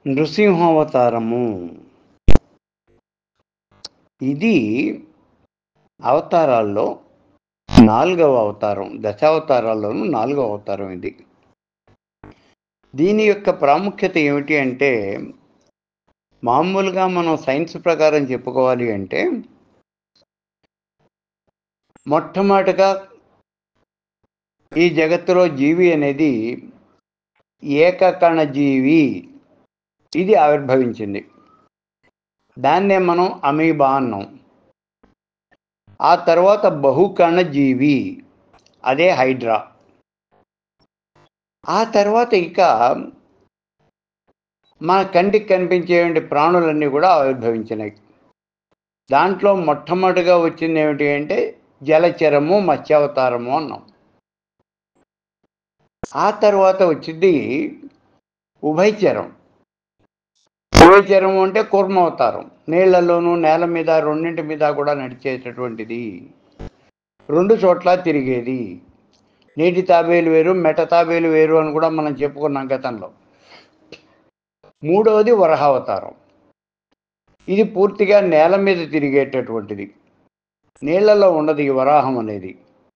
నృసింహావతారము ఇది అవతారాల్లో నాలుగవ అవతారం దశావతారాల్లోనూ నాలుగవ అవతారం ఇది దీని యొక్క ప్రాముఖ్యత ఏమిటి అంటే మామూలుగా మనం సైన్స్ ప్రకారం చెప్పుకోవాలి అంటే మొట్టమొదటిగా ఈ జగత్తులో జీవి అనేది ఏకకణ జీవి ఇది ఆవిర్భవించింది దాన్నే మనం అమీబా అన్నాం ఆ తర్వాత బహుకణ జీవి అదే హైడ్రా ఆ తర్వాత ఇక మన కంటికి కనిపించేటువంటి ప్రాణులన్నీ కూడా ఆవిర్భవించినాయి దాంట్లో మొట్టమొదటిగా వచ్చింది ఏమిటి అంటే జలచరము మత్స్యావతారము అన్నాం ఆ తర్వాత వచ్చింది ఉభయచరం ఉభయచరం అంటే కూర్మావతారం నీళ్లలోనూ నేల మీద రెండింటి మీద కూడా నడిచేటటువంటిది రెండు చోట్ల తిరిగేది నీటి తాబేలు వేరు మెట తాబేలు వేరు అని కూడా మనం చెప్పుకున్నాం గతంలో మూడవది వరహావతారం ఇది పూర్తిగా నేల మీద తిరిగేటటువంటిది నీళ్లలో ఉండదు ఈ వరాహం అనేది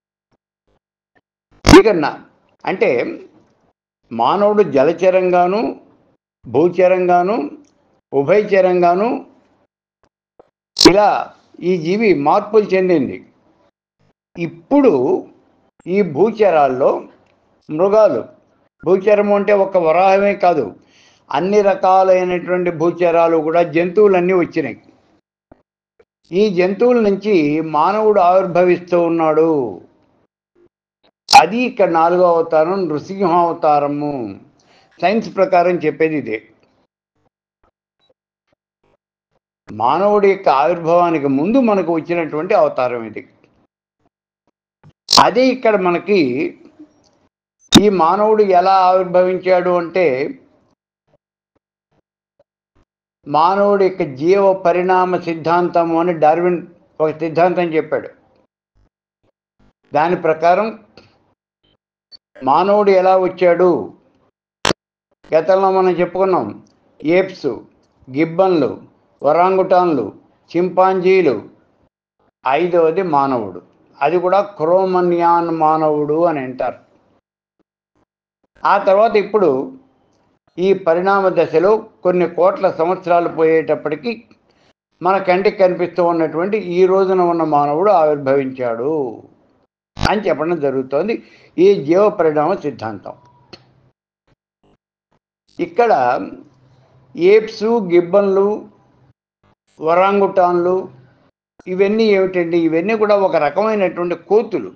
ఇక నా- అంటే మానవుడు జలచరంగాను భూచరంగాను ఉభయచరంగాను ఇలా ఈ జీవి మార్పులు చెందింది ఇప్పుడు ఈ భూచరాల్లో మృగాలు భూచరము అంటే ఒక వరాహమే కాదు అన్ని రకాలైనటువంటి భూచరాలు కూడా జంతువులన్నీ వచ్చినాయి ఈ జంతువుల నుంచి మానవుడు ఆవిర్భవిస్తూ ఉన్నాడు అది ఇక్కడ నాలుగో అవతారం నృసింహ అవతారము సైన్స్ ప్రకారం చెప్పేది ఇదే మానవుడి యొక్క ఆవిర్భావానికి ముందు మనకు వచ్చినటువంటి అవతారం ఇది అదే ఇక్కడ మనకి ఈ మానవుడు ఎలా ఆవిర్భవించాడు అంటే మానవుడి యొక్క జీవ పరిణామ సిద్ధాంతము అని డార్విన్ ఒక సిద్ధాంతం చెప్పాడు దాని ప్రకారం మానవుడు ఎలా వచ్చాడు గతంలో మనం చెప్పుకున్నాం ఏప్స్ గిబ్బన్లు వరాంగుటాన్లు చింపాంజీలు ఐదవది మానవుడు అది కూడా క్రోమన్యాన్ మానవుడు అని అంటారు ఆ తర్వాత ఇప్పుడు ఈ పరిణామ దశలో కొన్ని కోట్ల సంవత్సరాలు పోయేటప్పటికి మన కంటికి కనిపిస్తూ ఉన్నటువంటి ఈ రోజున ఉన్న మానవుడు ఆవిర్భవించాడు అని చెప్పడం జరుగుతోంది ఈ జీవ పరిణామ సిద్ధాంతం ఇక్కడ ఏప్స్ గిబ్బన్లు వరాంగుటాన్లు ఇవన్నీ ఏమిటండి ఇవన్నీ కూడా ఒక రకమైనటువంటి కోతులు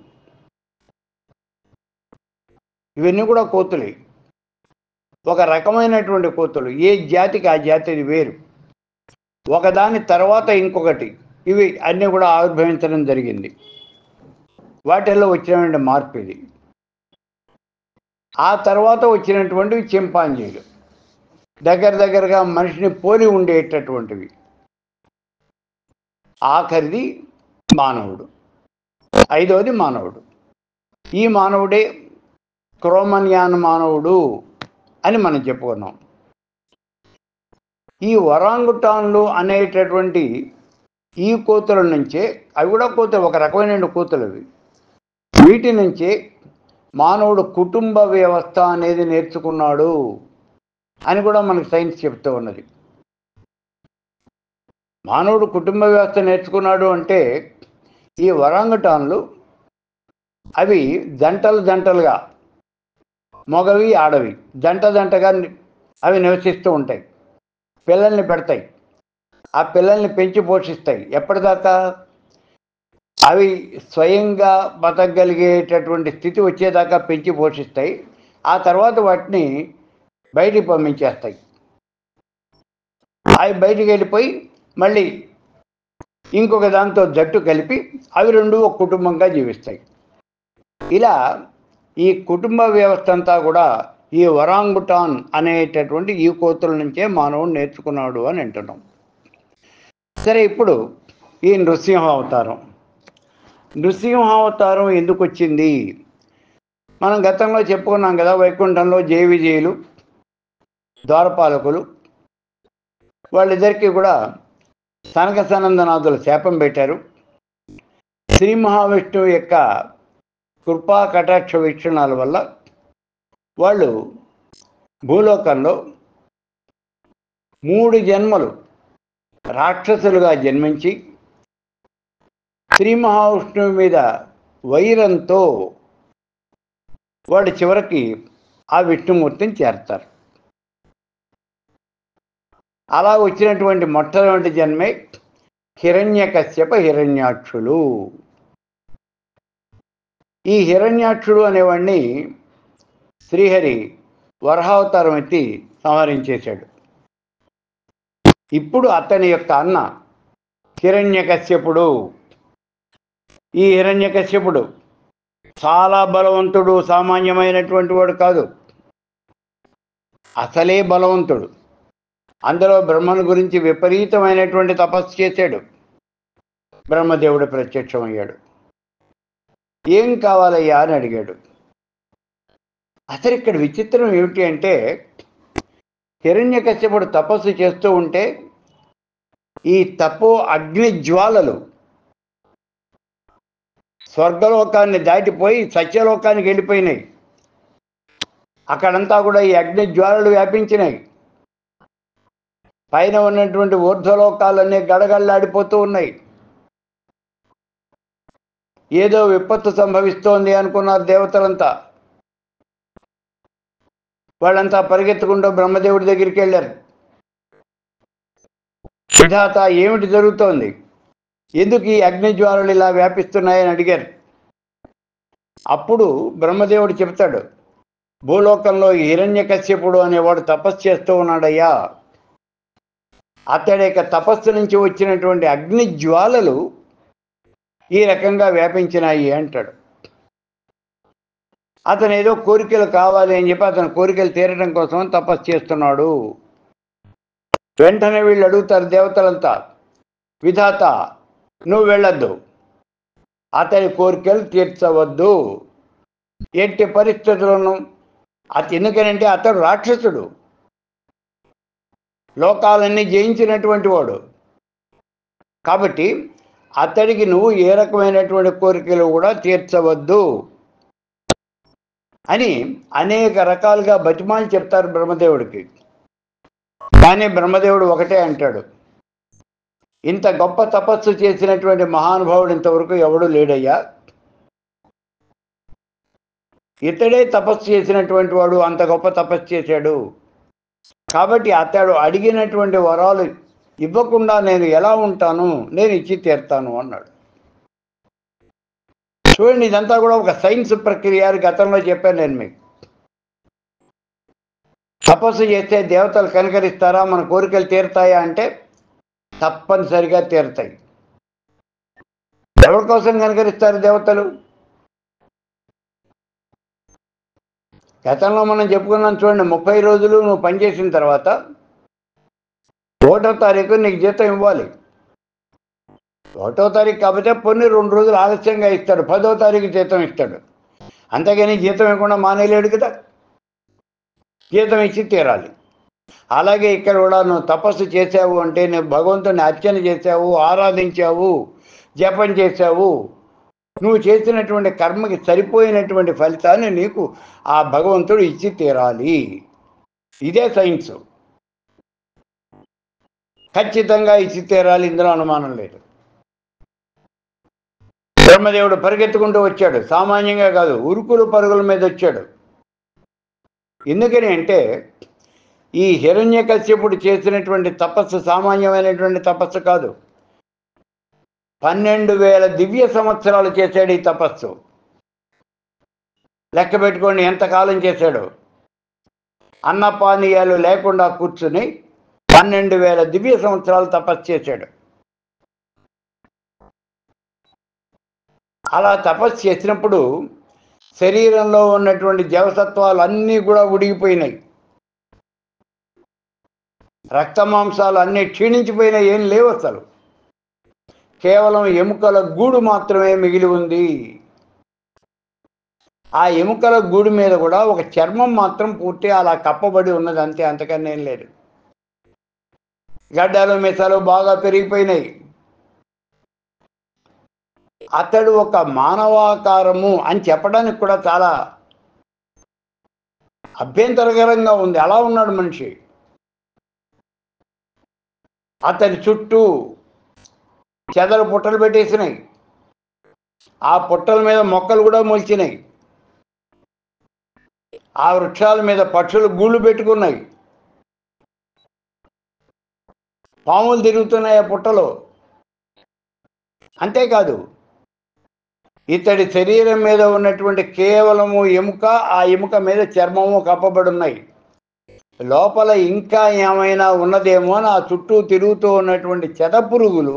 ఇవన్నీ కూడా కోతులే ఒక రకమైనటువంటి కోతులు ఏ జాతికి ఆ జాతిది వేరు ఒకదాని తర్వాత ఇంకొకటి ఇవి అన్నీ కూడా ఆవిర్భవించడం జరిగింది వాటిల్లో వచ్చినటువంటి మార్పు ఇది ఆ తర్వాత వచ్చినటువంటివి చింపాంజీలు దగ్గర దగ్గరగా మనిషిని పోలి ఉండేటటువంటివి ఆఖరిది మానవుడు ఐదవది మానవుడు ఈ మానవుడే క్రోమన్యాన్ మానవుడు అని మనం చెప్పుకున్నాం ఈ వరాంగుటాన్లు అనేటటువంటి ఈ కోతుల నుంచే అవి కూడా కోతులు ఒక రకమైన కోతులు అవి వీటి నుంచే మానవుడు కుటుంబ వ్యవస్థ అనేది నేర్చుకున్నాడు అని కూడా మనకు సైన్స్ చెప్తూ ఉన్నది మానవుడు కుటుంబ వ్యవస్థ నేర్చుకున్నాడు అంటే ఈ వరాంగటాన్లు అవి జంటలు జంటలుగా మగవి ఆడవి జంట జంటగా ని- అవి నివసిస్తూ ఉంటాయి పిల్లల్ని పెడతాయి ఆ పిల్లల్ని పెంచి పోషిస్తాయి ఎప్పటిదాకా అవి స్వయంగా బతకగలిగేటటువంటి స్థితి వచ్చేదాకా పెంచి పోషిస్తాయి ఆ తర్వాత వాటిని బయటికి పంపించేస్తాయి అవి బయటికి వెళ్ళిపోయి మళ్ళీ ఇంకొక దాంతో జట్టు కలిపి అవి రెండు ఒక కుటుంబంగా జీవిస్తాయి ఇలా ఈ కుటుంబ వ్యవస్థ అంతా కూడా ఈ వరాంగుటాన్ అనేటటువంటి ఈ కోతుల నుంచే మానవుడు నేర్చుకున్నాడు అని అంటున్నాం సరే ఇప్పుడు ఈ నృసింహ అవతారం నృసింహ అవతారం ఎందుకు వచ్చింది మనం గతంలో చెప్పుకున్నాం కదా వైకుంఠంలో జయ విజయులు ద్వారపాలకులు వాళ్ళిద్దరికీ కూడా సనక సనందనాథులు శాపం పెట్టారు శ్రీ మహావిష్ణువు యొక్క కృపా కటాక్ష వీక్షణాల వల్ల వాళ్ళు భూలోకంలో మూడు జన్మలు రాక్షసులుగా జన్మించి శ్రీ మహావిష్ణువు మీద వైరంతో వాడు చివరికి ఆ విష్ణుమూర్తిని చేరతారు అలా వచ్చినటువంటి మొట్టమొదటి జన్మే హిరణ్యకశ్యప హిరణ్యాక్షులు ఈ హిరణ్యాక్షుడు అనేవాడిని శ్రీహరి వరహావతారం ఎత్తి సంహరించేశాడు ఇప్పుడు అతని యొక్క అన్న హిరణ్యకశ్యపుడు ఈ హిరణ్యకశ్యపుడు చాలా బలవంతుడు సామాన్యమైనటువంటి వాడు కాదు అసలే బలవంతుడు అందులో బ్రహ్మను గురించి విపరీతమైనటువంటి తపస్సు చేశాడు బ్రహ్మదేవుడు ప్రత్యక్షమయ్యాడు ఏం కావాలయ్యా అని అడిగాడు అసలు ఇక్కడ విచిత్రం ఏమిటి అంటే హిరణ్యకశ్యపుడు తపస్సు చేస్తూ ఉంటే ఈ తపో అగ్ని జ్వాలలు స్వర్గలోకాన్ని దాటిపోయి సత్యలోకానికి వెళ్ళిపోయినాయి అక్కడంతా కూడా ఈ అగ్ని జ్వాలలు వ్యాపించినాయి పైన ఉన్నటువంటి ఊర్ధ్వలోకాలన్నీ గడగడలాడిపోతూ ఉన్నాయి ఏదో విపత్తు సంభవిస్తోంది అనుకున్నారు దేవతలంతా వాళ్ళంతా పరిగెత్తుకుంటూ బ్రహ్మదేవుడి దగ్గరికి వెళ్ళారు విధాత ఏమిటి జరుగుతోంది ఎందుకు ఈ అగ్ని జ్వాలలు ఇలా వ్యాపిస్తున్నాయని అడిగారు అప్పుడు బ్రహ్మదేవుడు చెప్తాడు భూలోకంలో హిరణ్యకశ్యపుడు అనేవాడు తపస్సు చేస్తూ ఉన్నాడయ్యా అతడి యొక్క తపస్సు నుంచి వచ్చినటువంటి అగ్ని జ్వాలలు ఈ రకంగా వ్యాపించినాయి అంటాడు అతను ఏదో కోరికలు కావాలి అని చెప్పి అతని కోరికలు తీరడం కోసం తపస్సు చేస్తున్నాడు వెంటనే వీళ్ళు అడుగుతారు దేవతలంతా విధాత నువ్వు వెళ్ళొద్దు అతని కోరికలు తీర్చవద్దు ఎట్టి పరిస్థితులను అతి ఎందుకనంటే అతడు రాక్షసుడు లోకాలన్నీ జయించినటువంటి వాడు కాబట్టి అతడికి నువ్వు ఏ రకమైనటువంటి కోరికలు కూడా తీర్చవద్దు అని అనేక రకాలుగా బతిమాలు చెప్తారు బ్రహ్మదేవుడికి కానీ బ్రహ్మదేవుడు ఒకటే అంటాడు ఇంత గొప్ప తపస్సు చేసినటువంటి మహానుభావుడు ఇంతవరకు ఎవడు లేడయ్యా ఇతడే తపస్సు చేసినటువంటి వాడు అంత గొప్ప తపస్సు చేశాడు కాబట్టి అతడు అడిగినటువంటి వరాలు ఇవ్వకుండా నేను ఎలా ఉంటాను నేను ఇచ్చి తీరుతాను అన్నాడు చూడండి ఇదంతా కూడా ఒక సైన్స్ ప్రక్రియ అని గతంలో చెప్పాను నేను మీకు తపస్సు చేస్తే దేవతలు కనికరిస్తారా మన కోరికలు తీరుతాయా అంటే తప్పనిసరిగా తీరుతాయి ఎవరి కోసం కనికరిస్తారు దేవతలు గతంలో మనం చెప్పుకున్నాం చూడండి ముప్పై రోజులు నువ్వు పనిచేసిన తర్వాత ఒకటో తారీఖు నీకు జీతం ఇవ్వాలి ఒకటో తారీఖు కాకపోతే పొన్ని రెండు రోజులు ఆలస్యంగా ఇస్తాడు పదో తారీఖు జీతం ఇస్తాడు అంతేగాని జీతం ఇవ్వకుండా మానేయలేడు కదా జీతం ఇచ్చి తీరాలి అలాగే ఇక్కడ కూడా నువ్వు తపస్సు చేసావు అంటే నువ్వు భగవంతుని అర్చన చేసావు ఆరాధించావు జపం చేసావు నువ్వు చేసినటువంటి కర్మకి సరిపోయినటువంటి ఫలితాన్ని నీకు ఆ భగవంతుడు ఇచ్చి తీరాలి ఇదే సైన్స్ ఖచ్చితంగా ఇచ్చి తీరాలి ఇందులో అనుమానం లేదు బ్రహ్మదేవుడు పరిగెత్తుకుంటూ వచ్చాడు సామాన్యంగా కాదు ఉరుకులు పరుగుల మీద వచ్చాడు ఎందుకని అంటే ఈ హిరణ్యకశ్యపుడు చేసినటువంటి తపస్సు సామాన్యమైనటువంటి తపస్సు కాదు పన్నెండు వేల దివ్య సంవత్సరాలు చేశాడు ఈ తపస్సు లెక్క పెట్టుకోండి ఎంతకాలం చేశాడు అన్నపానీయాలు లేకుండా కూర్చుని పన్నెండు వేల దివ్య సంవత్సరాలు తపస్సు చేశాడు అలా తపస్సు చేసినప్పుడు శరీరంలో ఉన్నటువంటి జవసత్వాలు అన్నీ కూడా ఉడిగిపోయినాయి రక్త మాంసాలు అన్నీ క్షీణించిపోయినాయి ఏం లేవు అసలు కేవలం ఎముకల గూడు మాత్రమే మిగిలి ఉంది ఆ ఎముకల గూడు మీద కూడా ఒక చర్మం మాత్రం పూర్తి అలా కప్పబడి ఉన్నది అంతే అంతకన్నా ఏం లేదు గడ్డాలు మిసాలు బాగా పెరిగిపోయినాయి అతడు ఒక మానవాకారము అని చెప్పడానికి కూడా చాలా అభ్యంతరకరంగా ఉంది అలా ఉన్నాడు మనిషి అతని చుట్టూ చెదలు పుట్టలు పెట్టేసినాయి ఆ పుట్టల మీద మొక్కలు కూడా మొలిచినాయి ఆ వృక్షాల మీద పక్షులు గూళ్ళు పెట్టుకున్నాయి పాములు తిరుగుతున్నాయి ఆ పుట్టలో అంతేకాదు ఇతడి శరీరం మీద ఉన్నటువంటి కేవలము ఎముక ఆ ఎముక మీద చర్మము కప్పబడి ఉన్నాయి లోపల ఇంకా ఏమైనా ఉన్నదేమో అని ఆ చుట్టూ తిరుగుతూ ఉన్నటువంటి చెద పురుగులు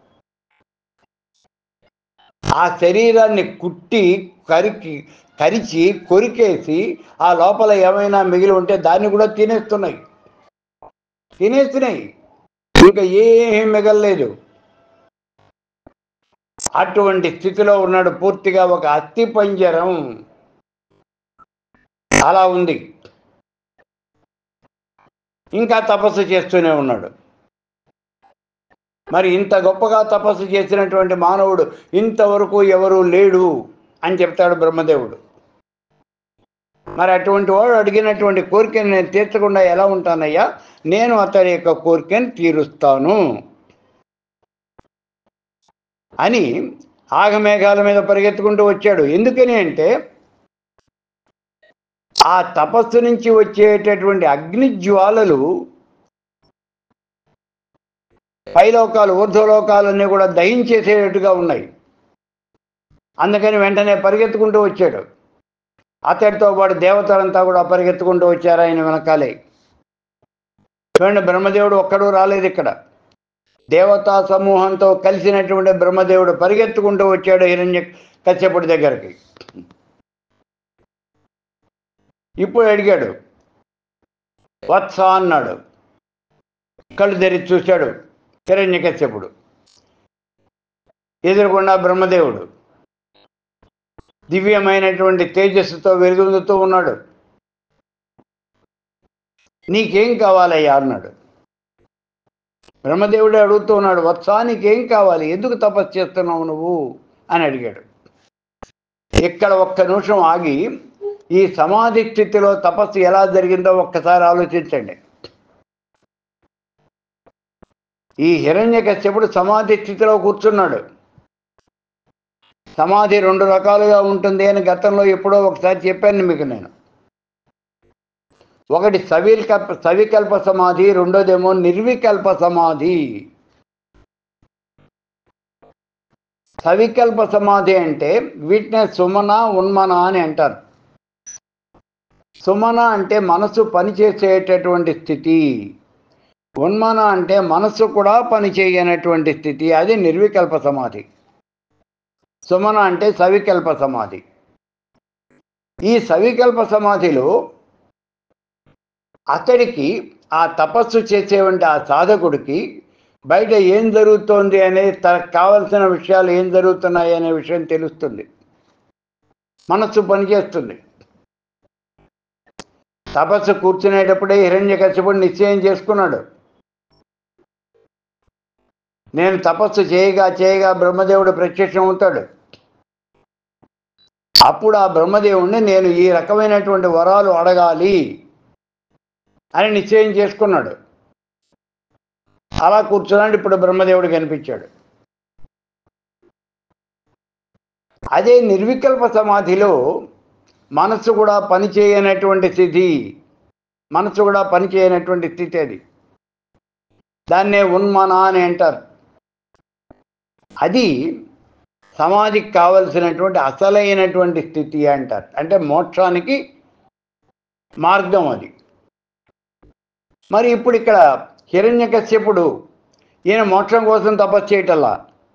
ఆ శరీరాన్ని కుట్టి కరికి కరిచి కొరికేసి ఆ లోపల ఏమైనా మిగిలి ఉంటే దాన్ని కూడా తినేస్తున్నాయి తినేస్తున్నాయి ఇంకా ఏమీ మిగలలేదు అటువంటి స్థితిలో ఉన్నాడు పూర్తిగా ఒక అస్థి పంజరం అలా ఉంది ఇంకా తపస్సు చేస్తూనే ఉన్నాడు మరి ఇంత గొప్పగా తపస్సు చేసినటువంటి మానవుడు ఇంతవరకు ఎవరు లేడు అని చెప్తాడు బ్రహ్మదేవుడు మరి అటువంటి వాడు అడిగినటువంటి కోరికను నేను తీర్చకుండా ఎలా ఉంటానయ్యా నేను అతని యొక్క కోరికను తీరుస్తాను అని ఆగమేఘాల మీద పరిగెత్తుకుంటూ వచ్చాడు ఎందుకని అంటే ఆ తపస్సు నుంచి వచ్చేటటువంటి అగ్ని జ్వాలలు పైలోకాలు ఊర్ధ్వలోకాలన్నీ కూడా దహించేసేటట్టుగా ఉన్నాయి అందుకని వెంటనే పరిగెత్తుకుంటూ వచ్చాడు అతడితో పాటు దేవతలంతా కూడా పరిగెత్తుకుంటూ వచ్చారు ఆయన వెనకాలే చూడండి బ్రహ్మదేవుడు ఒక్కడూ రాలేదు ఇక్కడ దేవతా సమూహంతో కలిసినటువంటి బ్రహ్మదేవుడు పరిగెత్తుకుంటూ వచ్చాడు హిరణ్య కశ్యపుడి దగ్గరికి ఇప్పుడు అడిగాడు వత్స అన్నాడు కళ్ళు తెరిచి చూశాడు హిరణ్య కశ్యపుడు ఎదురుకుండా బ్రహ్మదేవుడు దివ్యమైనటువంటి తేజస్సుతో వెలుగొందుతూ ఉన్నాడు నీకేం కావాలయ్యా అన్నాడు బ్రహ్మదేవుడే అడుగుతూ ఉన్నాడు వత్సా నీకేం కావాలి ఎందుకు తపస్సు చేస్తున్నావు నువ్వు అని అడిగాడు ఇక్కడ ఒక్క నిమిషం ఆగి ఈ సమాధి స్థితిలో తపస్సు ఎలా జరిగిందో ఒక్కసారి ఆలోచించండి ఈ హిరణ్యకశ్యపుడు సమాధి స్థితిలో కూర్చున్నాడు సమాధి రెండు రకాలుగా ఉంటుంది అని గతంలో ఎప్పుడో ఒకసారి చెప్పాను మీకు నేను ఒకటి సవికల్ప సవికల్ప సమాధి రెండోదేమో నిర్వికల్ప సమాధి సవికల్ప సమాధి అంటే వీటినే సుమన ఉన్మన అని అంటారు సుమన అంటే మనసు పనిచేసేటటువంటి స్థితి ఉన్మన అంటే మనస్సు కూడా పనిచేయనటువంటి స్థితి అది నిర్వికల్ప సమాధి సుమన అంటే సవికల్ప సమాధి ఈ సవికల్ప సమాధిలో అతడికి ఆ తపస్సు చేసేవంటి ఆ సాధకుడికి బయట ఏం జరుగుతోంది అనేది తనకు కావలసిన విషయాలు ఏం జరుగుతున్నాయి అనే విషయం తెలుస్తుంది మనస్సు పనిచేస్తుంది తపస్సు కూర్చునేటప్పుడే హిరణ్యకశ్యపుడు నిశ్చయం చేసుకున్నాడు నేను తపస్సు చేయగా చేయగా బ్రహ్మదేవుడు ప్రత్యక్షం అవుతాడు అప్పుడు ఆ బ్రహ్మదేవుణ్ణి నేను ఈ రకమైనటువంటి వరాలు అడగాలి అని నిశ్చయం చేసుకున్నాడు అలా కూర్చున్నాడు ఇప్పుడు బ్రహ్మదేవుడు కనిపించాడు అదే నిర్వికల్ప సమాధిలో మనస్సు కూడా పనిచేయనటువంటి స్థితి మనస్సు కూడా పనిచేయనటువంటి స్థితి అది దాన్నే ఉన్మన అని అంటారు అది సమాధికి కావలసినటువంటి అసలైనటువంటి స్థితి అంటారు అంటే మోక్షానికి మార్గం అది మరి ఇప్పుడు ఇక్కడ హిరణ్యకశ్యపుడు ఈయన మోక్షం కోసం తపస్సు చేయటల్లా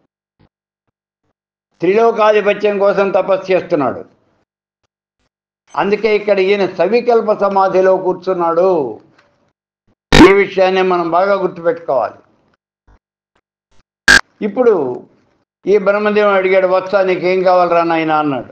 త్రిలోకాధిపత్యం కోసం తపస్సు చేస్తున్నాడు అందుకే ఇక్కడ ఈయన సవికల్ప సమాధిలో కూర్చున్నాడు ఈ విషయాన్ని మనం బాగా గుర్తుపెట్టుకోవాలి ఇప్పుడు ఈ బ్రహ్మదేవుడు అడిగాడు వత్స నీకేం కావాలరా నాయన అన్నాడు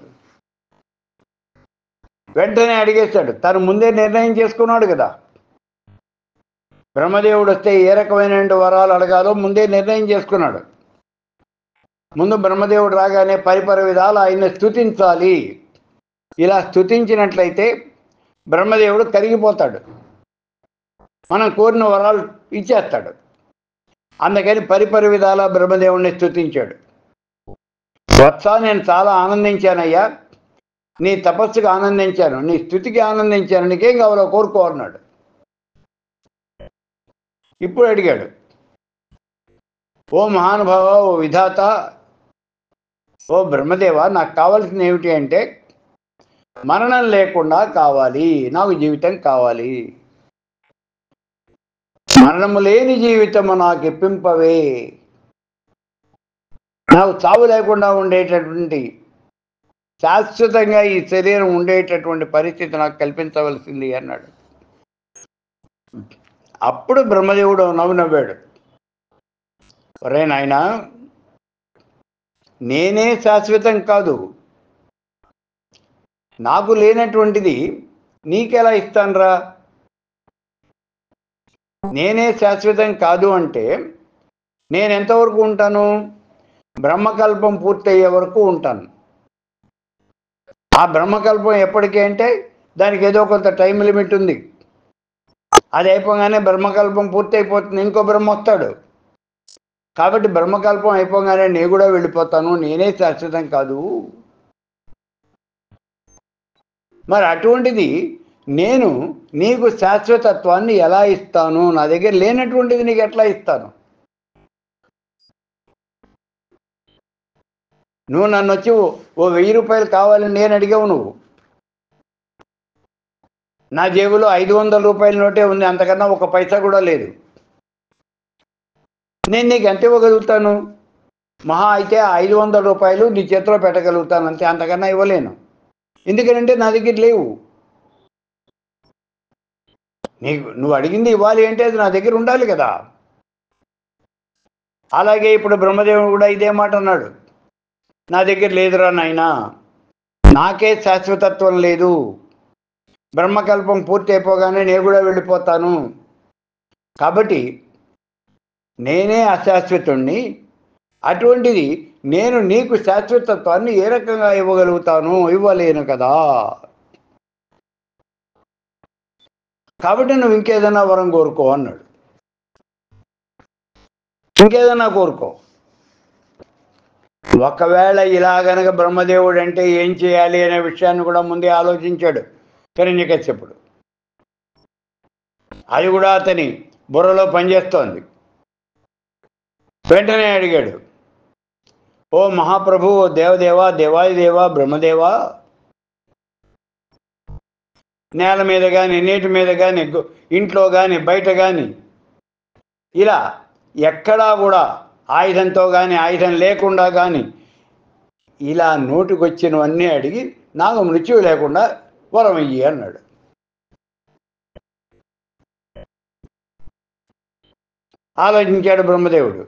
వెంటనే అడిగేశాడు తను ముందే నిర్ణయం చేసుకున్నాడు కదా బ్రహ్మదేవుడు వస్తే ఏ రకమైన వరాలు అడగాలో ముందే నిర్ణయం చేసుకున్నాడు ముందు బ్రహ్మదేవుడు రాగానే పరిపర విధాలు ఆయన్ని స్థుతించాలి ఇలా స్థుతించినట్లయితే బ్రహ్మదేవుడు కరిగిపోతాడు మనం కోరిన వరాలు ఇచ్చేస్తాడు అందుకని పరిపరి విధాల బ్రహ్మదేవుడిని స్థుతించాడు వత్స నేను చాలా ఆనందించానయ్యా నీ తపస్సుకి ఆనందించాను నీ స్థుతికి ఆనందించాను నీకేం కావాలో కోరుకో అన్నాడు ఇప్పుడు అడిగాడు ఓ మహానుభావ ఓ విధాత ఓ బ్రహ్మదేవ నాకు కావాల్సింది ఏమిటి అంటే మరణం లేకుండా కావాలి నాకు జీవితం కావాలి మరణము లేని జీవితము నాకు ఇప్పింపవే నాకు చావు లేకుండా ఉండేటటువంటి శాశ్వతంగా ఈ శరీరం ఉండేటటువంటి పరిస్థితి నాకు కల్పించవలసింది అన్నాడు అప్పుడు బ్రహ్మదేవుడు నవ్వు నవ్వాడు ఒరే నాయనా నేనే శాశ్వతం కాదు నాకు లేనటువంటిది నీకెలా ఇస్తానురా నేనే శాశ్వతం కాదు అంటే నేను ఎంతవరకు ఉంటాను బ్రహ్మకల్పం పూర్తయ్యే వరకు ఉంటాను ఆ బ్రహ్మకల్పం ఎప్పటికీ అంటే దానికి ఏదో కొంత టైం లిమిట్ ఉంది అది అయిపోగానే బ్రహ్మకల్పం పూర్తి అయిపోతుంది ఇంకో బ్రహ్మ వస్తాడు కాబట్టి బ్రహ్మకల్పం అయిపోగానే నేను కూడా వెళ్ళిపోతాను నేనే శాశ్వతం కాదు మరి అటువంటిది నేను నీకు శాశ్వతత్వాన్ని ఎలా ఇస్తాను నా దగ్గర లేనటువంటిది నీకు ఎట్లా ఇస్తాను నువ్వు నన్ను వచ్చి ఓ- ఓ వెయ్యి రూపాయలు కావాలని నేను అడిగావు నువ్వు నా జేబులో ఐదు వందల రూపాయల నోటే ఉంది అంతకన్నా ఒక పైసా కూడా లేదు నేను నీకు ఎంత ఇవ్వగలుగుతాను మహా అయితే ఆ ఐదు వందల రూపాయలు నీ చేతిలో పెట్టగలుగుతాను అంతే అంతకన్నా ఇవ్వలేను ఎందుకంటే నా దగ్గర లేవు నీకు నువ్వు అడిగింది ఇవ్వాలి అంటే అది నా దగ్గర ఉండాలి కదా అలాగే ఇప్పుడు బ్రహ్మదేవుడు కూడా ఇదే మాట అన్నాడు నా దగ్గర లేదురా నాయనా నాకే శాశ్వతత్వం లేదు బ్రహ్మకల్పం పూర్తి అయిపోగానే నేను కూడా వెళ్ళిపోతాను కాబట్టి నేనే అశాశ్వతుణ్ణి అటువంటిది నేను నీకు శాశ్వతత్వాన్ని ఏ రకంగా ఇవ్వగలుగుతాను ఇవ్వలేను కదా కాబట్టి నువ్వు ఇంకేదైనా వరం కోరుకో అన్నాడు ఇంకేదైనా కోరుకో ఒకవేళ ఇలా గనక బ్రహ్మదేవుడు అంటే ఏం చేయాలి అనే విషయాన్ని కూడా ముందే ఆలోచించాడు హిరణ్యకశ్యపుడు అది కూడా అతని బుర్రలో పనిచేస్తోంది వెంటనే అడిగాడు ఓ మహాప్రభు ఓ దేవదేవా దేవాదిదేవా బ్రహ్మదేవా నేల మీద కానీ నీటి మీద కానీ ఇంట్లో కానీ బయట కానీ ఇలా ఎక్కడా కూడా ఆయుధంతో కానీ ఆయుధం లేకుండా కానీ ఇలా నోటికొచ్చినవన్నీ అడిగి నాకు మృత్యువు లేకుండా వరం ఇయ్యి అన్నాడు ఆలోచించాడు బ్రహ్మదేవుడు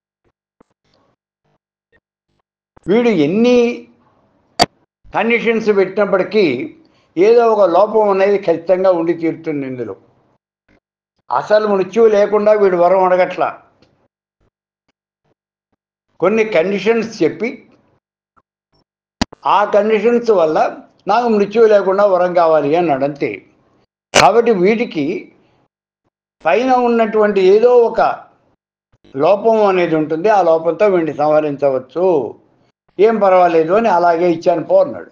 వీడు ఎన్ని కండిషన్స్ పెట్టినప్పటికీ ఏదో ఒక లోపం అనేది ఖచ్చితంగా ఉండి తీరుతుంది ఇందులో అసలు మృత్యువు లేకుండా వీడు వరం అడగట్లా కొన్ని కండిషన్స్ చెప్పి ఆ కండిషన్స్ వల్ల నాకు మృత్యువు లేకుండా వరం కావాలి అన్నాడు అంతే కాబట్టి వీటికి పైన ఉన్నటువంటి ఏదో ఒక లోపం అనేది ఉంటుంది ఆ లోపంతో వీడిని సంహరించవచ్చు ఏం పర్వాలేదు అని అలాగే ఇచ్చాను పో అన్నాడు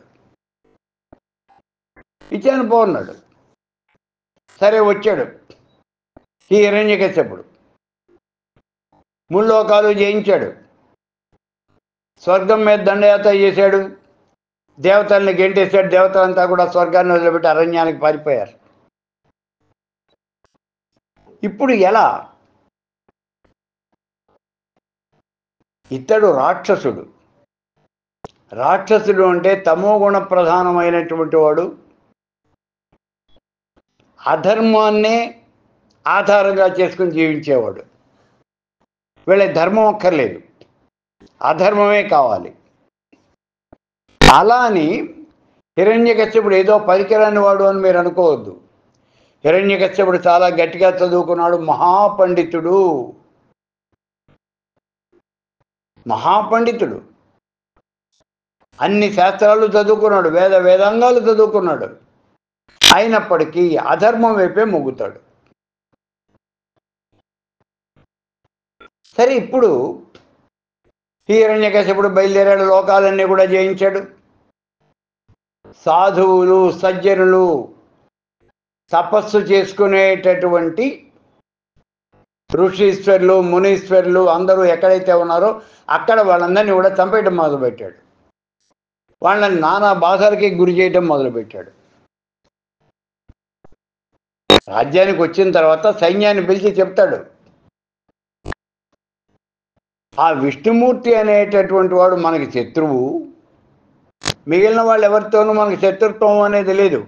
ఇచ్చాను పో అన్నాడు సరే వచ్చాడు ఈ హిరణ్యకశ్యపుడు ముల్లోకాలు జయించాడు స్వర్గం మీద దండయాత్ర చేశాడు దేవతల్ని గెంటేశాడు దేవతలంతా కూడా స్వర్గాన్ని వదిలిపెట్టి అరణ్యానికి పారిపోయారు ఇప్పుడు ఎలా ఇతడు రాక్షసుడు రాక్షసుడు అంటే తమోగుణ ప్రధానమైనటువంటి వాడు అధర్మాన్నే ఆధారంగా చేసుకుని జీవించేవాడు వీళ్ళ ధర్మం అక్కర్లేదు అధర్మమే కావాలి అలా అని హిరణ్యకశ్యపుడు ఏదో పరికరాని వాడు అని మీరు అనుకోవద్దు హిరణ్యకశ్యపుడు చాలా గట్టిగా చదువుకున్నాడు మహాపండితుడు మహాపండితుడు అన్ని శాస్త్రాలు చదువుకున్నాడు వేద వేదాంగాలు చదువుకున్నాడు అయినప్పటికీ అధర్మం వైపే మొగ్గుతాడు సరే ఇప్పుడు హిరణ్యకశపుడు బయలుదేరాడు లోకాలన్నీ కూడా జయించాడు సాధువులు సజ్జనులు తపస్సు చేసుకునేటటువంటి ఋషీశ్వరులు మునీశ్వరులు అందరూ ఎక్కడైతే ఉన్నారో అక్కడ వాళ్ళందరినీ కూడా చంపేయడం మొదలుపెట్టాడు వాళ్ళని నానా బాధలకి గురి చేయడం మొదలుపెట్టాడు రాజ్యానికి వచ్చిన తర్వాత సైన్యాన్ని పిలిచి చెప్తాడు ఆ విష్ణుమూర్తి అనేటటువంటి వాడు మనకి శత్రువు మిగిలిన వాళ్ళు ఎవరితోనూ మనకి శత్రుత్వం అనేది లేదు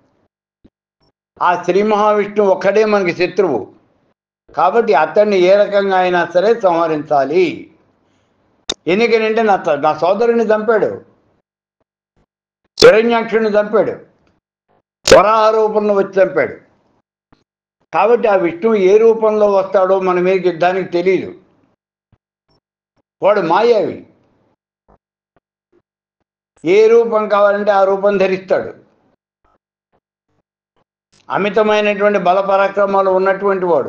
ఆ శ్రీ మహావిష్ణువు ఒక్కడే మనకి శత్రువు కాబట్టి అతన్ని ఏ రకంగా అయినా సరే సంహరించాలి ఎందుకనంటే నా త- నా సోదరుని చంపాడు హిరణ్యాక్షుని చంపాడు వరాహ రూపంలో వచ్చి చంపాడు కాబట్టి ఆ విష్ణువు ఏ రూపంలో వస్తాడో మన మీద యుద్ధానికి తెలియదు వాడు మాయావి ఏ రూపం కావాలంటే ఆ రూపం ధరిస్తాడు అమితమైనటువంటి బల పరాక్రమాలు ఉన్నటువంటి వాడు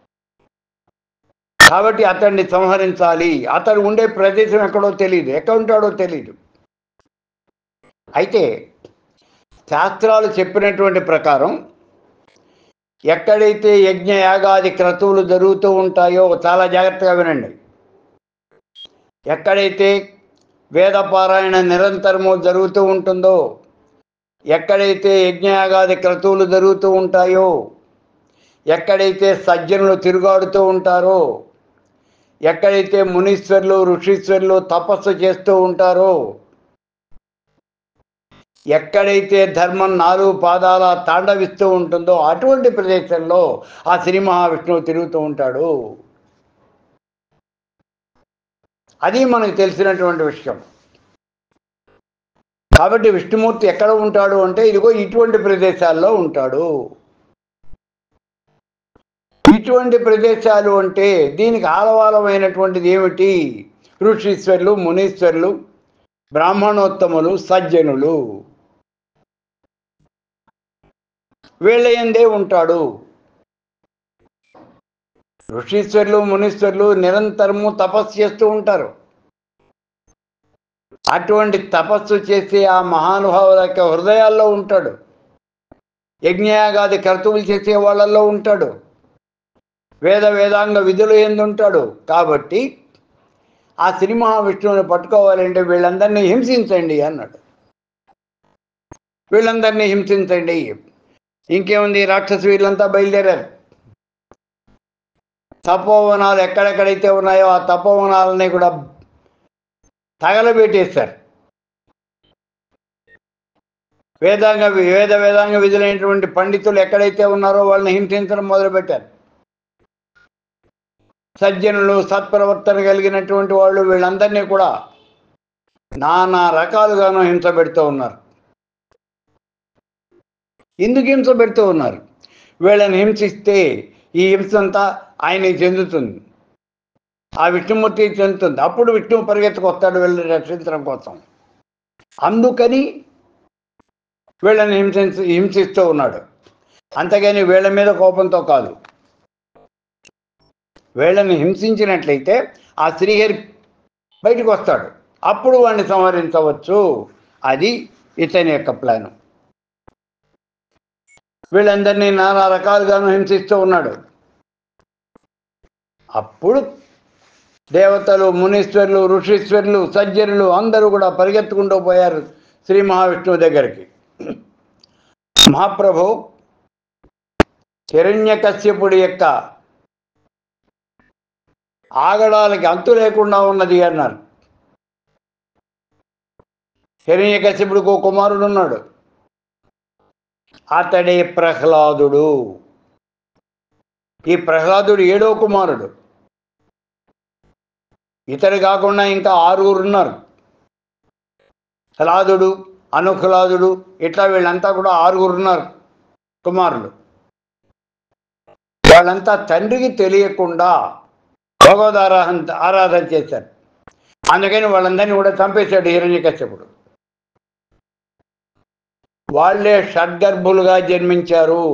కాబట్టి అతన్ని సంహరించాలి అతడు ఉండే ప్రదేశం ఎక్కడో తెలియదు ఎక్కడ ఉంటాడో తెలియదు అయితే శాస్త్రాలు చెప్పినటువంటి ప్రకారం ఎక్కడైతే యజ్ఞ యాగాది క్రతువులు జరుగుతూ ఉంటాయో చాలా జాగ్రత్తగా వినండి ఎక్కడైతే వేదపారాయణ నిరంతరము జరుగుతూ ఉంటుందో ఎక్కడైతే యజ్ఞయాగాది క్రతువులు జరుగుతూ ఉంటాయో ఎక్కడైతే సజ్జనులు తిరుగాడుతూ ఉంటారో ఎక్కడైతే మునీశ్వర్లు ఋషీశ్వర్లు తపస్సు చేస్తూ ఉంటారో ఎక్కడైతే ధర్మం నాలుగు పాదాల తాండవిస్తూ ఉంటుందో అటువంటి ప్రదేశంలో ఆ శ్రీ మహావిష్ణువు తిరుగుతూ ఉంటాడు అది మనకు తెలిసినటువంటి విషయం కాబట్టి విష్ణుమూర్తి ఎక్కడ ఉంటాడు అంటే ఇదిగో ఇటువంటి ప్రదేశాల్లో ఉంటాడు ఇటువంటి ప్రదేశాలు అంటే దీనికి ఆలవాలమైనటువంటిది ఏమిటి ఋషీశ్వరులు మునీశ్వరులు బ్రాహ్మణోత్తములు సజ్జనులు వీళ్ళ ఎందే ఉంటాడు ఋషీశ్వరులు మునీశ్వరులు నిరంతరము తపస్సు చేస్తూ ఉంటారు అటువంటి తపస్సు చేసే ఆ మహానుభావుల యొక్క హృదయాల్లో ఉంటాడు యజ్ఞయాగాది కర్తువులు చేసే వాళ్ళల్లో ఉంటాడు వేద వేదాంగ విధులు ఎందుంటాడు కాబట్టి ఆ శ్రీ మహావిష్ణువుని పట్టుకోవాలంటే వీళ్ళందరినీ హింసించండి అన్నాడు వీళ్ళందరినీ హింసించండి ఇంకేముంది రాక్షసు వీళ్ళంతా బయలుదేరారు తపోవనాలు ఎక్కడెక్కడైతే ఉన్నాయో ఆ తపోవనాలని కూడా తగలబెట్టేశారు వేదాంగ వేద వేదాంగ విధులైనటువంటి పండితులు ఎక్కడైతే ఉన్నారో వాళ్ళని హింసించడం మొదలుపెట్టారు సజ్జనులు సత్ప్రవర్తన కలిగినటువంటి వాళ్ళు వీళ్ళందరినీ కూడా నానా రకాలుగాను హింస పెడుతూ ఉన్నారు ఎందుకు హింస పెడుతూ ఉన్నారు వీళ్ళని హింసిస్తే ఈ హింస అంతా ఆయనకి చెందుతుంది ఆ విష్ణుమూర్తి చెందుతుంది అప్పుడు విష్ణువు పరిగెత్తుకొస్తాడు వీళ్ళని రక్షించడం కోసం అందుకని వీళ్ళని హింసించ హింసిస్తూ ఉన్నాడు అంతేగాని వీళ్ళ మీద కోపంతో కాదు వీళ్ళని హింసించినట్లయితే ఆ శ్రీహరి బయటకు వస్తాడు అప్పుడు వాడిని సంహరించవచ్చు అది ఇతని యొక్క ప్లాను వీళ్ళందరినీ నానా రకాలుగాను హింసిస్తూ ఉన్నాడు అప్పుడు దేవతలు మునీశ్వరులు ఋషీశ్వరులు సజ్జనులు అందరూ కూడా పరిగెత్తుకుంటూ పోయారు శ్రీ మహావిష్ణువు దగ్గరికి మహాప్రభు హిరణ్యకశ్యపుడి యొక్క ఆగడాలకి అంతు లేకుండా ఉన్నది అన్నారు హిరణ్యకశ్యపుడికి ఒక కుమారుడు ఉన్నాడు అతడే ప్రహ్లాదుడు ఈ ప్రహ్లాదుడు ఏడో కుమారుడు ఇతడు కాకుండా ఇంకా ఆరుగురు ఉన్నారు హ్లాదుడు అనుహ్లాదుడు ఇట్లా వీళ్ళంతా కూడా ఆరుగురు ఉన్నారు కుమారులు వాళ్ళంతా తండ్రికి తెలియకుండా భగవద్ ఆరాధన ఆరాధన చేశారు అందుకని వాళ్ళందరినీ కూడా చంపేశాడు హిరణ్యకశ్యపుడు వాళ్ళే షడ్గర్భులుగా జన్మించారు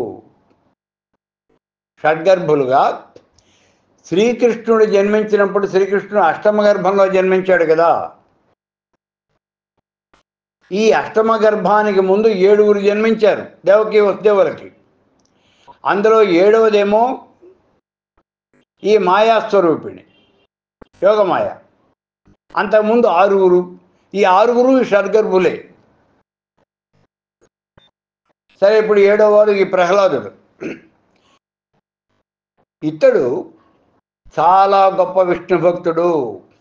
షడ్గర్భులుగా శ్రీకృష్ణుడు జన్మించినప్పుడు శ్రీకృష్ణుడు అష్టమ గర్భంలో జన్మించాడు కదా ఈ అష్టమ గర్భానికి ముందు ఏడుగురు జన్మించారు దేవకి వసుదేవులకి అందులో ఏడవదేమో ఈ మాయాస్వరూపిణి యోగమాయ అంతకుముందు ఆరుగురు ఈ ఆరుగురు షడ్గర్భులే సరే ఇప్పుడు ఏడవవాడు ఈ ప్రహ్లాదుడు ఇతడు చాలా గొప్ప విష్ణు భక్తుడు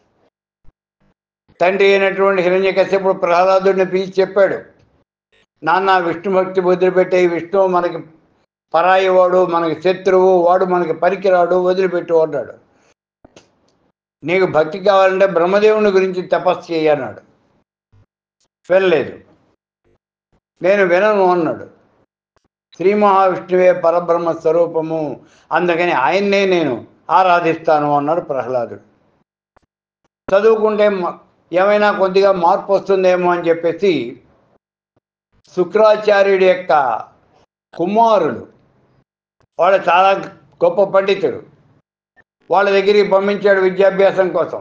తండ్రి అయినటువంటి హిరణ్యకశ్యపుడు ప్రహ్లాదుడిని పిలిచి చెప్పాడు నాన్న విష్ణు భక్తి వదిలిపెట్టే విష్ణువు మనకి పరాయి వాడు మనకి శత్రువు వాడు మనకి పనికిరాడు వదిలిపెట్టు అన్నాడు నీకు భక్తి కావాలంటే బ్రహ్మదేవుని గురించి తపస్సు చేయన్నాడు వెళ్ళలేదు నేను వినను అన్నాడు శ్రీ మహావిష్ణువే పరబ్రహ్మ స్వరూపము అందుకని ఆయన్నే నేను ఆరాధిస్తాను అన్నాడు ప్రహ్లాదుడు చదువుకుంటే మ- ఏమైనా కొద్దిగా మార్పు వస్తుందేమో అని చెప్పేసి శుక్రాచార్యుడి యొక్క కుమారుడు వాడు చాలా గొప్ప పండితుడు వాళ్ళ దగ్గరికి పంపించాడు విద్యాభ్యాసం కోసం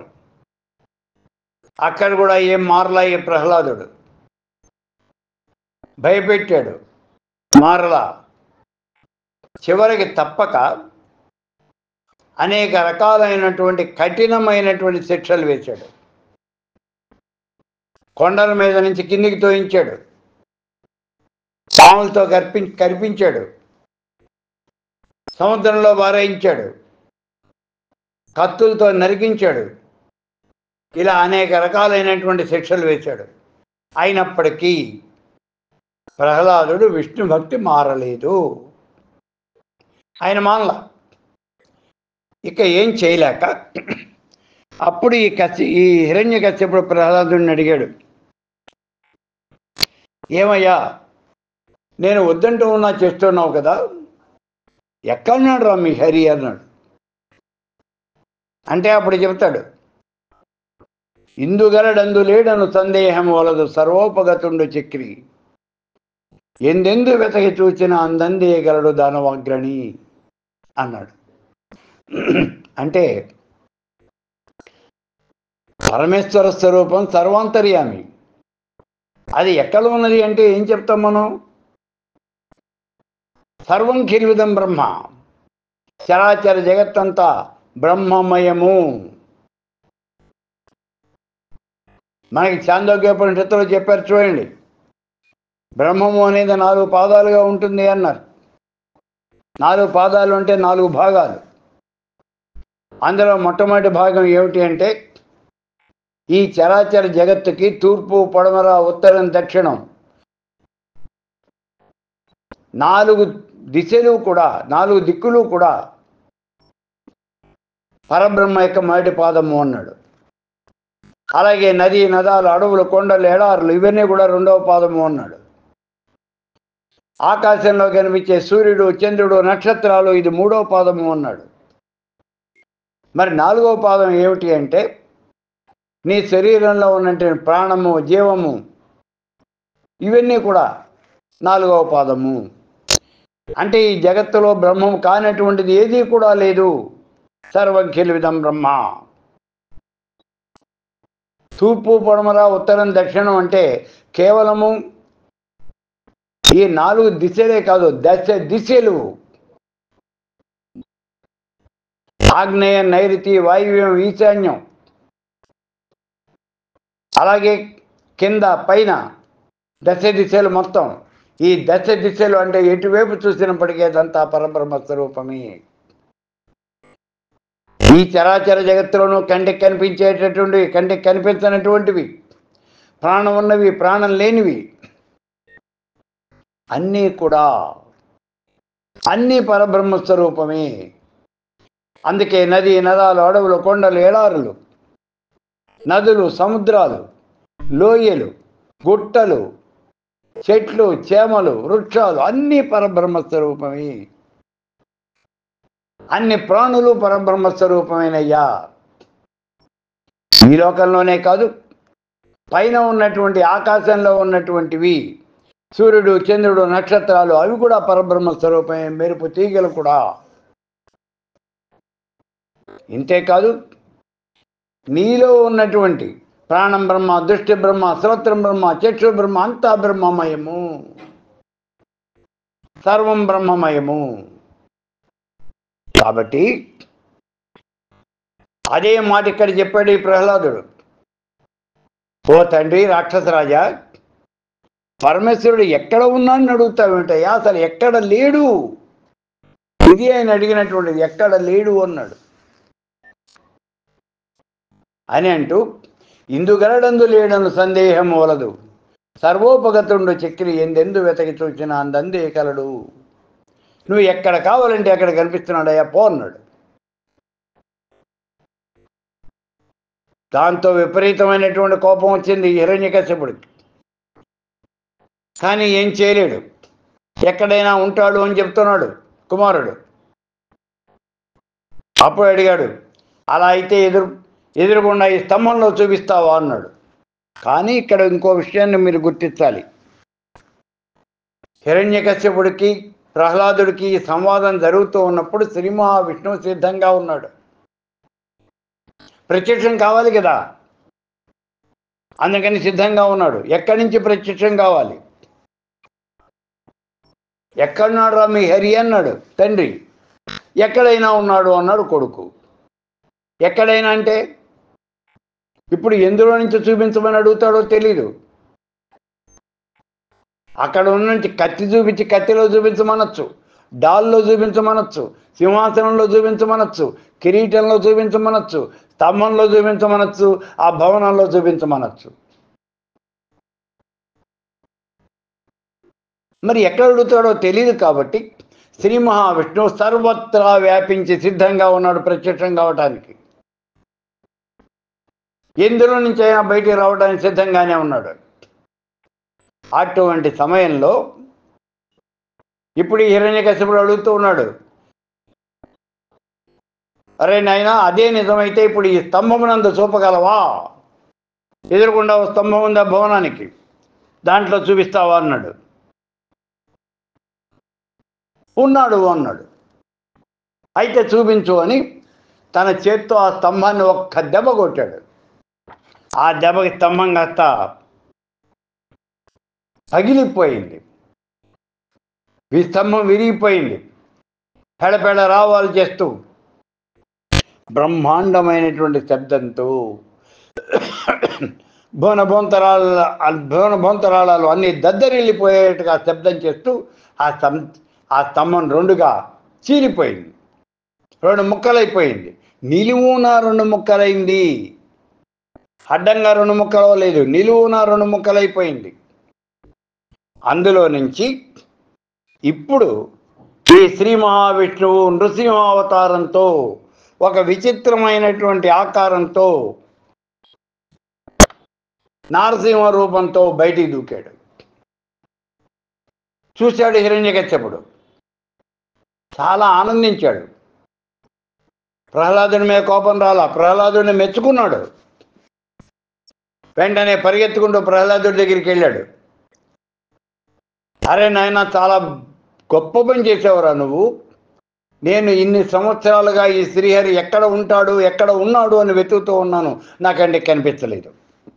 అక్కడ కూడా ఏం మారలా ఈ ప్రహ్లాదుడు భయపెట్టాడు మారలా చివరికి తప్పక అనేక రకాలైనటువంటి కఠినమైనటువంటి శిక్షలు వేశాడు కొండల మీద నుంచి కిందికి తోయించాడు పాములతో కర్పి కరిపించాడు సముద్రంలో బారాయించాడు కత్తులతో నరికించాడు ఇలా అనేక రకాలైనటువంటి శిక్షలు వేశాడు అయినప్పటికీ ప్రహ్లాదుడు విష్ణు భక్తి మారలేదు ఆయన మానల ఇక ఏం చేయలేక అప్పుడు ఈ కసి ఈ హిరణ్య కశ్యపుడు ప్రహ్లాదుడిని అడిగాడు ఏమయ్యా నేను వద్దంటూ ఉన్నా చేస్తున్నావు కదా ఎక్కడున్నాడు రా మీ హరి అన్నాడు అంటే అప్పుడు చెబుతాడు ఇందుగలడందు లేడను సందేహం వలదు సర్వోపగతుండు చక్రి ఎందెందు వెతకి చూచిన అందందేయగలడు దానవాగ్రణి అన్నాడు అంటే పరమేశ్వర స్వరూపం సర్వాంతర్యామి అది ఎక్కడ ఉన్నది అంటే ఏం చెప్తాం మనం సర్వం కిల్విదం బ్రహ్మ చరాచర జగత్తంతా బ్రహ్మమయము మనకి చాందోగ్యోపనిషత్తులో చెప్పారు చూడండి బ్రహ్మము అనేది నాలుగు పాదాలుగా ఉంటుంది అన్నారు నాలుగు పాదాలు అంటే నాలుగు భాగాలు అందులో మొట్టమొదటి భాగం ఏమిటి అంటే ఈ చరాచర జగత్తుకి తూర్పు పడమర ఉత్తరం దక్షిణం నాలుగు దిశలు కూడా నాలుగు దిక్కులు కూడా పరబ్రహ్మ యొక్క మొదటి పాదము అన్నాడు అలాగే నది నదాలు అడవులు కొండలు ఎడారులు ఇవన్నీ కూడా రెండవ పాదము అన్నాడు ఆకాశంలో కనిపించే సూర్యుడు చంద్రుడు నక్షత్రాలు ఇది మూడవ పాదము అన్నాడు మరి నాలుగవ పాదం ఏమిటి అంటే నీ శరీరంలో ఉన్నటువంటి ప్రాణము జీవము ఇవన్నీ కూడా నాలుగవ పాదము అంటే ఈ జగత్తులో బ్రహ్మం కానటువంటిది ఏదీ కూడా లేదు సర్వం విధం బ్రహ్మ తూర్పు పడమర ఉత్తరం దక్షిణం అంటే కేవలము ఈ నాలుగు దిశలే కాదు దశ దిశలు ఆగ్నేయ నైరుతి వాయువ్యం ఈశాన్యం అలాగే కింద పైన దశ దిశలు మొత్తం ఈ దశ దిశలు అంటే ఎటువైపు చూసినప్పటికీ అదంతా పరబ్రహ్మ స్వరూపమే ఈ చరాచర జగత్తులోనూ కంటికి కనిపించేటటువంటివి కంటికి కనిపించినటువంటివి ప్రాణం ఉన్నవి ప్రాణం లేనివి అన్నీ కూడా అన్నీ పరబ్రహ్మ స్వరూపమే అందుకే నది నదాలు అడవులు కొండలు ఎడారులు నదులు సముద్రాలు లోయలు గుట్టలు చెట్లు చేమలు వృక్షాలు అన్నీ పరబ్రహ్మ స్వరూపమే అన్ని ప్రాణులు పరబ్రహ్మ స్వరూపమైనయ్యా ఈ లోకంలోనే కాదు పైన ఉన్నటువంటి ఆకాశంలో ఉన్నటువంటివి సూర్యుడు చంద్రుడు నక్షత్రాలు అవి కూడా పరబ్రహ్మ స్వరూపమే మెరుపు తీగలు కూడా ఇంతేకాదు నీలో ఉన్నటువంటి ప్రాణం బ్రహ్మ దృష్టి బ్రహ్మ శ్రోత్రం బ్రహ్మ చక్షు బ్రహ్మ అంతా బ్రహ్మమయము సర్వం బ్రహ్మమయము కాబట్టి అదే మాట ఇక్కడ చెప్పాడు ఈ ప్రహ్లాదుడు ఓ తండ్రి రాక్షసరాజా పరమేశ్వరుడు ఎక్కడ ఉన్నాడని అడుగుతావేంటయ్యా అసలు ఎక్కడ లేడు ఇది ఆయన అడిగినటువంటిది ఎక్కడ లేడు అన్నాడు అని అంటూ ఇందుగలడందు లేడను సందేహం వలదు సర్వోపగతుండు చక్రి ఎందెందు వెతకి చూచిన అందందే కలడు నువ్వు ఎక్కడ కావాలంటే అక్కడ కనిపిస్తున్నాడయ్యా పో అన్నాడు దాంతో విపరీతమైనటువంటి కోపం వచ్చింది హిరణ్యకశ్యపుడికి కానీ ఏం చేయలేడు ఎక్కడైనా ఉంటాడు అని చెప్తున్నాడు కుమారుడు అప్పుడు అడిగాడు అలా అయితే ఎదురు ఎదురుగుండా ఈ స్తంభంలో చూపిస్తావా అన్నాడు కానీ ఇక్కడ ఇంకో విషయాన్ని మీరు గుర్తించాలి హిరణ్యకశ్యపుడికి ప్రహ్లాదుడికి ఈ సంవాదం జరుగుతూ ఉన్నప్పుడు శ్రీ మహావిష్ణువు సిద్ధంగా ఉన్నాడు ప్రత్యక్షం కావాలి కదా అందుకని సిద్ధంగా ఉన్నాడు ఎక్కడి నుంచి ప్రత్యక్షం కావాలి ఎక్కడున్నాడు రా మీ హరి అన్నాడు తండ్రి ఎక్కడైనా ఉన్నాడు అన్నాడు కొడుకు ఎక్కడైనా అంటే ఇప్పుడు ఎందులో నుంచి చూపించమని అడుగుతాడో తెలీదు అక్కడ ఉన్నంచి కత్తి చూపించి కత్తిలో చూపించమనొచ్చు డాల్లో చూపించమనొచ్చు సింహాసనంలో చూపించమనొచ్చు కిరీటంలో చూపించమనొచ్చు స్తంభంలో చూపించమనొచ్చు ఆ భవనంలో చూపించమనొచ్చు మరి ఎక్కడ అడుగుతాడో తెలియదు కాబట్టి శ్రీ మహావిష్ణువు సర్వత్రా వ్యాపించి సిద్ధంగా ఉన్నాడు ప్రత్యక్షం కావటానికి ఎందులో నుంచి అయినా బయటికి రావడానికి సిద్ధంగానే ఉన్నాడు అటువంటి సమయంలో ఇప్పుడు ఈ హిరణ్యకశిపుడు అడుగుతూ ఉన్నాడు అరే నాయనా అదే నిజమైతే ఇప్పుడు ఈ స్తంభమునందు చూపగలవా ఎదురుకుండా ఓ స్తంభం ఉందా భవనానికి దాంట్లో చూపిస్తావా అన్నాడు ఉన్నాడు అన్నాడు అయితే చూపించు అని తన చేత్తో ఆ స్తంభాన్ని ఒక్క దెబ్బ కొట్టాడు ఆ దెబ్బకి స్తంభం కాస్త పగిలిపోయింది ఈ స్తంభం విరిగిపోయింది పెడపెడ రావాలు చేస్తూ బ్రహ్మాండమైనటువంటి శబ్దంతో భువన భోంతరాల భువన భోంతరాళాలు అన్ని దద్దరిల్లిపోయేట్టుగా శబ్దం చేస్తూ ఆ స్తం ఆ స్తంభం రెండుగా చీలిపోయింది రెండు ముక్కలైపోయింది నిలువున రెండు ముక్కలైంది అడ్డంగా రెండు ముక్కలు లేదు నిలువున రెండు ముక్కలైపోయింది అందులో నుంచి ఇప్పుడు ఈ శ్రీ మహావిష్ణువు నృసింహావతారంతో ఒక విచిత్రమైనటువంటి ఆకారంతో నారసింహ రూపంతో బయటికి దూకాడు చూశాడు హిరణ్యకశ్యపుడు చాలా ఆనందించాడు ప్రహ్లాదుని మీద కోపం రాలా ప్రహ్లాదుడిని మెచ్చుకున్నాడు వెంటనే పరిగెత్తుకుంటూ ప్రహ్లాదుడి దగ్గరికి వెళ్ళాడు అరే నాయన చాలా గొప్ప పని చేసావురా నువ్వు నేను ఇన్ని సంవత్సరాలుగా ఈ శ్రీహరి ఎక్కడ ఉంటాడు ఎక్కడ ఉన్నాడు అని వెతుకుతూ ఉన్నాను నాకంటే కనిపించలేదు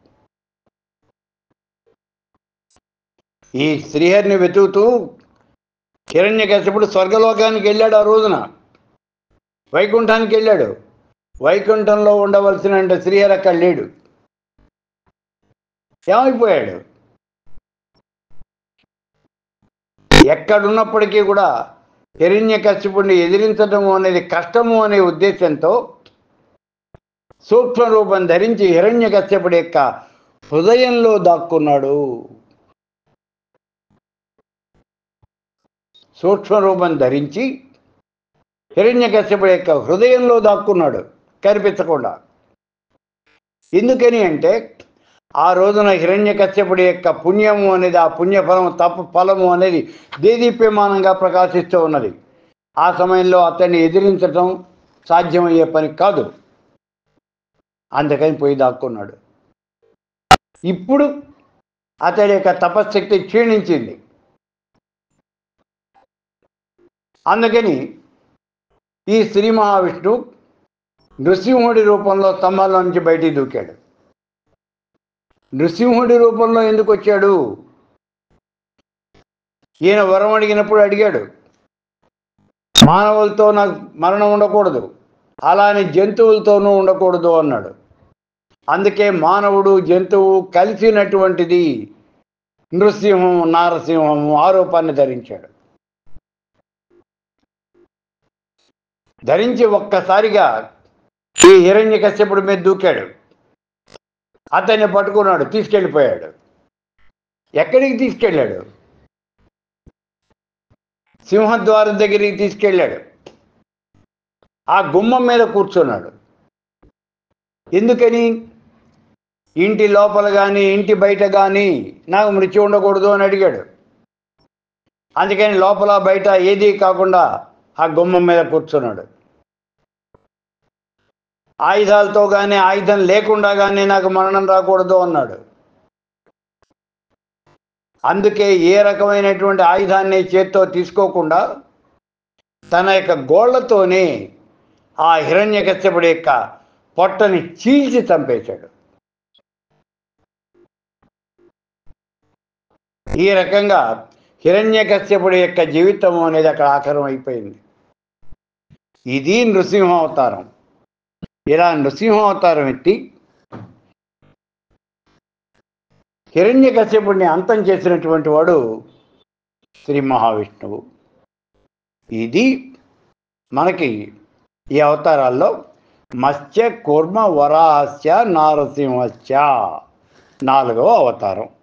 ఈ శ్రీహరిని వెతుకుతూ హిరణ్యకశిపుడు స్వర్గలోకానికి వెళ్ళాడు ఆ రోజున వైకుంఠానికి వెళ్ళాడు వైకుంఠంలో ఉండవలసిన శ్రీహరి అక్కడ లేడు ఏమైపోయాడు ఎక్కడున్నప్పటికీ కూడా హిరణ్య కశ్యపుడిని ఎదిరించడం అనేది కష్టము అనే ఉద్దేశంతో సూక్ష్మ రూపం ధరించి హిరణ్య కశ్యపుడి యొక్క హృదయంలో దాక్కున్నాడు సూక్ష్మ రూపం ధరించి హిరణ్య కశ్యపుడి యొక్క హృదయంలో దాక్కున్నాడు కనిపించకుండా ఎందుకని అంటే ఆ రోజున హిరణ్య కశ్యపుడి యొక్క పుణ్యము అనేది ఆ పుణ్యఫలం తప్ప ఫలము అనేది దేదీప్యమానంగా ప్రకాశిస్తూ ఉన్నది ఆ సమయంలో అతన్ని ఎదిరించడం సాధ్యమయ్యే పని కాదు అందుకని పోయి దాక్కున్నాడు ఇప్పుడు అతడి యొక్క తపశ్శక్తి క్షీణించింది అందుకని ఈ శ్రీ మహావిష్ణువు నృసింహుడి రూపంలో స్తంభాల నుంచి బయటికి దూకాడు నృసింహుడి రూపంలో ఎందుకు వచ్చాడు ఈయన వరం అడిగినప్పుడు అడిగాడు మానవులతో నాకు మరణం ఉండకూడదు అలానే జంతువులతోనూ ఉండకూడదు అన్నాడు అందుకే మానవుడు జంతువు కలిసినటువంటిది నృసింహం నారసింహం ఆరోపాన్ని ధరించాడు ధరించి ఒక్కసారిగా ఈ హిరణ్య కశ్యపుడి మీద దూకాడు అతన్ని పట్టుకున్నాడు తీసుకెళ్ళిపోయాడు ఎక్కడికి తీసుకెళ్ళాడు సింహద్వారం దగ్గరికి తీసుకెళ్ళాడు ఆ గుమ్మం మీద కూర్చున్నాడు ఎందుకని ఇంటి లోపల కానీ ఇంటి బయట కానీ నాకు మృత్యు ఉండకూడదు అని అడిగాడు అందుకని లోపల బయట ఏదీ కాకుండా ఆ గుమ్మం మీద కూర్చున్నాడు ఆయుధాలతో కానీ ఆయుధం లేకుండా కానీ నాకు మరణం రాకూడదు అన్నాడు అందుకే ఏ రకమైనటువంటి ఆయుధాన్ని చేత్తో తీసుకోకుండా తన యొక్క గోళ్లతోనే ఆ హిరణ్యకశ్యపుడి యొక్క పొట్టని చీల్చి చంపేశాడు ఈ రకంగా హిరణ్యకశ్యపుడి యొక్క జీవితం అనేది అక్కడ ఆఖరం అయిపోయింది ఇది నృసింహ అవతారం ఇలా నృసింహ అవతారం ఎత్తి హిరణ్యకశ్యపుడిని అంతం చేసినటువంటి వాడు శ్రీ మహావిష్ణువు ఇది మనకి ఈ అవతారాల్లో మత్స్య కూర్మ వరాహస్య నారసింహస్య నాలుగవ అవతారం